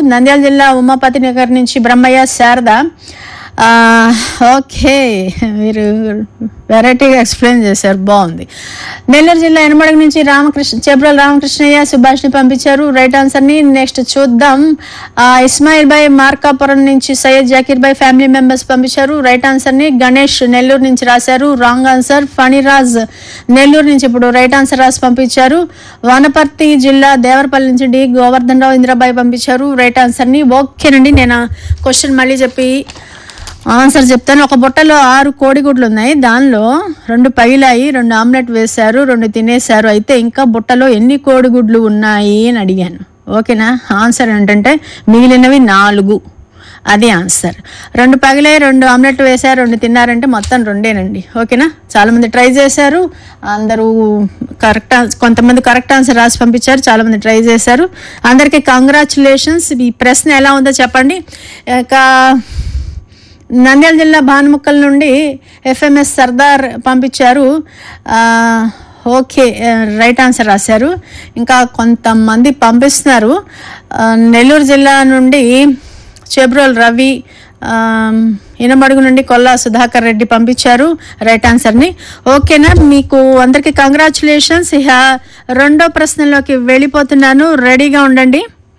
నంద్యాల జిల్లా ఉమాపతి నగర్ నుంచి బ్రహ్మయ్య శారద ఆ, ఓకే మీరు వెరైటీగా ఎక్స్ప్లెయిన్ చేశారు బాగుంది నెల్లూరు జిల్లా ఎనమడగ నుంచి రామకృష్ణ చెబ్రల్ రామకృష్ణయ్య సుభాష్ని పంపించారు రైట్ ఆన్సర్ని నెక్స్ట్ చూద్దాం ఆ, ఇస్మాయిల్ భాయ్ మార్కాపురం నుంచి సయ్యద్ జాకీర్ భాయ్ ఫ్యామిలీ మెంబర్స్ పంపించారు రైట్ ఆన్సర్ని గణేష్ నెల్లూరు నుంచి రాశారు రాంగ్ ఆన్సర్ ఫణిరాజ్ నెల్లూరు నుంచి ఇప్పుడు రైట్ ఆన్సర్ రాసి పంపించారు వనపర్తి జిల్లా దేవరపల్లి నుంచి డి గోవర్ధన్ రావు ఇంద్రబాయ్ పంపించారు రైట్ ఆన్సర్ని ఓకేనండి నేను క్వశ్చన్ మళ్ళీ చెప్పి ఆన్సర్ చెప్తాను ఒక బుట్టలో ఆరు కోడిగుడ్లు ఉన్నాయి దానిలో రెండు పగిలాయి రెండు ఆమ్లెట్ వేశారు రెండు తినేశారు అయితే ఇంకా బుట్టలో ఎన్ని కోడిగుడ్లు ఉన్నాయి అని అడిగాను ఓకేనా ఆన్సర్ ఏంటంటే మిగిలినవి నాలుగు అది ఆన్సర్ రెండు పగిలాయి రెండు ఆమ్లెట్ వేశారు రెండు తిన్నారంటే మొత్తం రెండేనండి ఓకేనా చాలా మంది ట్రై చేశారు అందరూ కరెక్ట్ కొంతమంది కరెక్ట్ ఆన్సర్ రాసి పంపించారు చాలా మంది ట్రై చేశారు అందరికీ కంగ్రాచులేషన్స్ ఈ ప్రశ్న ఎలా ఉందో చెప్పండి ఇక నంద్యాల జిల్లా భానుముక్కల నుండి ఎఫ్ఎంఎస్ సర్దార్ పంపించారు ఆ, ఓకే ఆ, రైట్ ఆన్సర్ రాశారు ఇంకా కొంతమంది పంపిస్తున్నారు ఆ, నెల్లూరు జిల్లా నుండి చెబ్రోల్ రవి ఆ, ఇనమడుగు నుండి కొల్లా సుధాకర్ రెడ్డి పంపించారు రైట్ ఆన్సర్ని ఓకేనా మీకు అందరికీ కంగ్రాచులేషన్స్ ఇక రెండో ప్రశ్నలోకి వెళ్ళిపోతున్నాను రెడీగా ఉండండి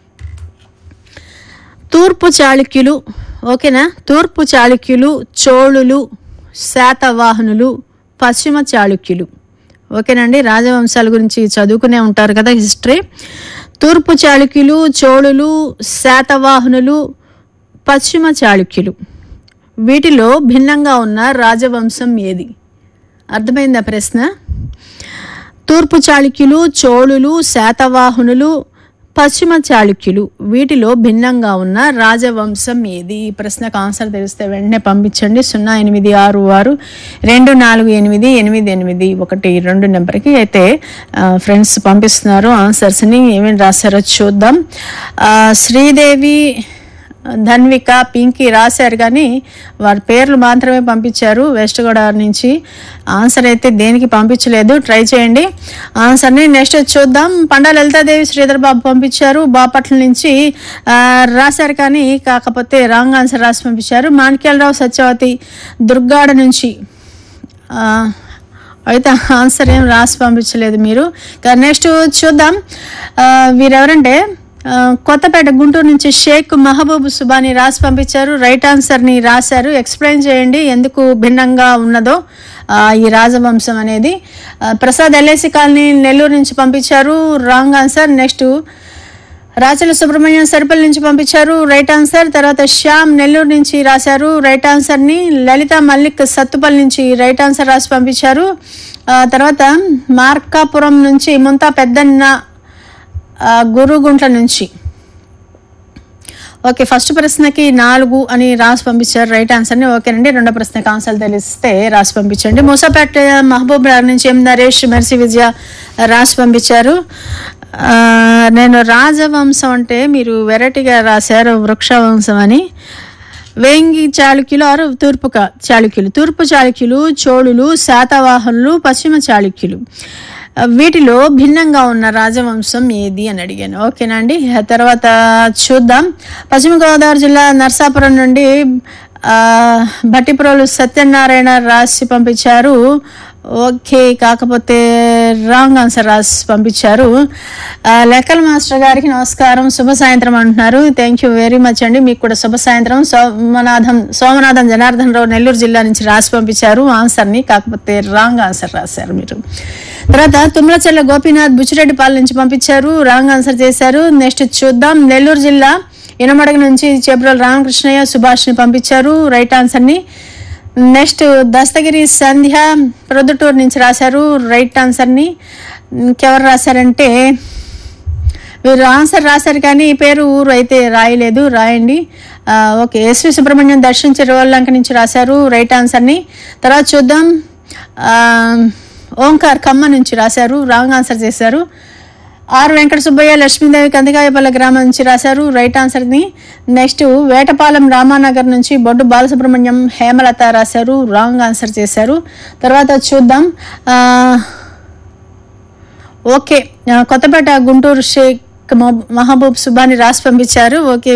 తూర్పు చాళుక్యులు ఓకేనా తూర్పు చాళుక్యులు చోళులు శాతవాహనులు పశ్చిమ చాళుక్యులు ఓకేనండి రాజవంశాల గురించి చదువుకునే ఉంటారు కదా హిస్టరీ తూర్పు చాళుక్యులు చోళులు శాతవాహనులు పశ్చిమ చాళుక్యులు వీటిలో భిన్నంగా ఉన్న రాజవంశం ఏది అర్థమైందా ప్రశ్న తూర్పు చాళుక్యులు చోళులు శాతవాహనులు పశ్చిమ చాళుక్యులు వీటిలో భిన్నంగా ఉన్న రాజవంశం ఏది ఈ ప్రశ్నకు ఆన్సర్ తెలిస్తే వెంటనే పంపించండి సున్నా ఎనిమిది ఆరు ఆరు రెండు నాలుగు ఎనిమిది ఎనిమిది ఎనిమిది ఒకటి రెండు నెంబర్కి అయితే ఫ్రెండ్స్ పంపిస్తున్నారు ఆన్సర్స్ని ఏమేమి రాశారో చూద్దాం ఆ, శ్రీదేవి ధన్విక పింకీ రాశారు కానీ వారి పేర్లు మాత్రమే పంపించారు వెస్ట్ గోదావరి నుంచి ఆన్సర్ అయితే దేనికి పంపించలేదు ట్రై చేయండి ఆన్సర్ని నెక్స్ట్ చూద్దాం పండా లలితాదేవి శ్రీధర్ బాబు పంపించారు బాపట్ల నుంచి ఆ, రాశారు కానీ కాకపోతే రాంగ్ ఆన్సర్ రాసి పంపించారు మాణిక్యాలరావు సత్యవతి దుర్గాడ నుంచి ఆ, అయితే ఆన్సర్ ఏం రాసి పంపించలేదు మీరు ఇక నెక్స్ట్ చూద్దాం ఆ, వీరెవరంటే ఆ, కొత్తపేట గుంటూరు నుంచి షేక్ మహబూబ్ సుబాని రాసి పంపించారు రైట్ ఆన్సర్ని రాశారు ఎక్స్ప్లెయిన్ చేయండి ఎందుకు భిన్నంగా ఉన్నదో ఆ, ఈ రాజవంశం అనేది ఆ, ప్రసాద్ ఎల్ఐసి కాలనీ నెల్లూరు నుంచి పంపించారు wrong answer next Rachala Subrahmanyam Saripalli నుంచి పంపించారు రైట్ ఆన్సర్ తర్వాత శ్యామ్ నెల్లూరు నుంచి రాశారు రైట్ ఆన్సర్ని లలిత మల్లిక్ సత్తుపల్లి నుంచి రైట్ ఆన్సర్ రాసి పంపించారు ఆ, తర్వాత మార్కాపురం నుంచి ముంతా పెద్దన్న ఆ, గురుగుంట్ల నుంచి ఓకే ఫస్ట్ ప్రశ్నకి నాలుగు అని రాసి పంపించారు రైట్ ఆన్సర్ని ఓకేనండి రెండో ప్రశ్నకి ఆన్సర్ తెలిస్తే రాసి పంపించండి మూసాపేట మహబూబ్ నగర్ నుంచి ఎం నరేష్ మెర్సి విజయ రాసి పంపించారు ఆ, నేను రాజవంశం అంటే మీరు వెరైటీగా రాశారు వృక్షవంశం అని వేంగి చాళుక్యులు ఆరు తూర్పు కా- చాళుక్యులు తూర్పు చాళుక్యులు చోళులు శాతవాహనులు పశ్చిమ చాళుక్యులు ఆ, వీటిలో భిన్నంగా ఉన్న రాజవంశం ఏది అని అడిగాను ఓకేనా అండి ఆ తర్వాత చూద్దాం పశ్చిమ గోదావరి జిల్లా నర్సాపురం నుండి ఆ, భట్టిప్రోలు సత్యనారాయణ రాసి పంపించారు ఓకే కాకపోతే రాంగ్ ఆన్సర్ రాసి పంపించారు ఆ, లెక్కల మాస్టర్ గారికి నమస్కారం శుభ సాయంత్రం అంటున్నారు థ్యాంక్ యూ వెరీ మచ్ అండి మీకు కూడా శుభ సాయంత్రం సోమనాథం సోమనాథం జనార్దన్ రావు నెల్లూరు జిల్లా నుంచి రాసి పంపించారు ఆన్సర్ని కాకపోతే రాంగ్ ఆన్సర్ రాశారు మీరు తర్వాత తుమ్మలచెల్ల గోపీనాథ్ బుచ్చిరెడ్డిపాలెం నుంచి పంపించారు రాంగ్ ఆన్సర్ చేశారు నెక్స్ట్ చూద్దాం నెల్లూరు జిల్లా ఇనమడగ నుంచి చేబ్రోల్ రామకృష్ణయ్య సుభాష్ని పంపించారు రైట్ ఆన్సర్ని నెక్స్ట్ దస్తగిరి సంధ్య ప్రొద్దుటూరు నుంచి రాశారు రైట్ ఆన్సర్ని ఇంకెవరు రాశారంటే వీరు ఆన్సర్ రాశారు కానీ ఈ పేరు ఊరు అయితే రాయలేదు రాయండి ఆ, ఓకే ఎస్వి సుబ్రహ్మణ్యం దర్శించి రోల్లంక నుంచి రాశారు రైట్ ఆన్సర్ని తర్వాత చూద్దాం ఆ, ఓంకార్ ఖమ్మ నుంచి రాశారు రాంగ్ ఆన్సర్ చేశారు ఆర్ వెంకట సుబ్బయ్య లక్ష్మీదేవి కందికాయపల్లి గ్రామం నుంచి రాశారు రైట్ ఆన్సర్ని నెక్స్ట్ వేటపాలెం రామానగర్ నుంచి బొడ్డు బాలసుబ్రహ్మణ్యం హేమలత రాశారు రాంగ్ ఆన్సర్ చేశారు తర్వాత చూద్దాం ఆ, ఓకే ఆ, కొత్తపేట గుంటూరు షేక్ మహబూబ్ సుబాని రాసి పంపించారు ఓకే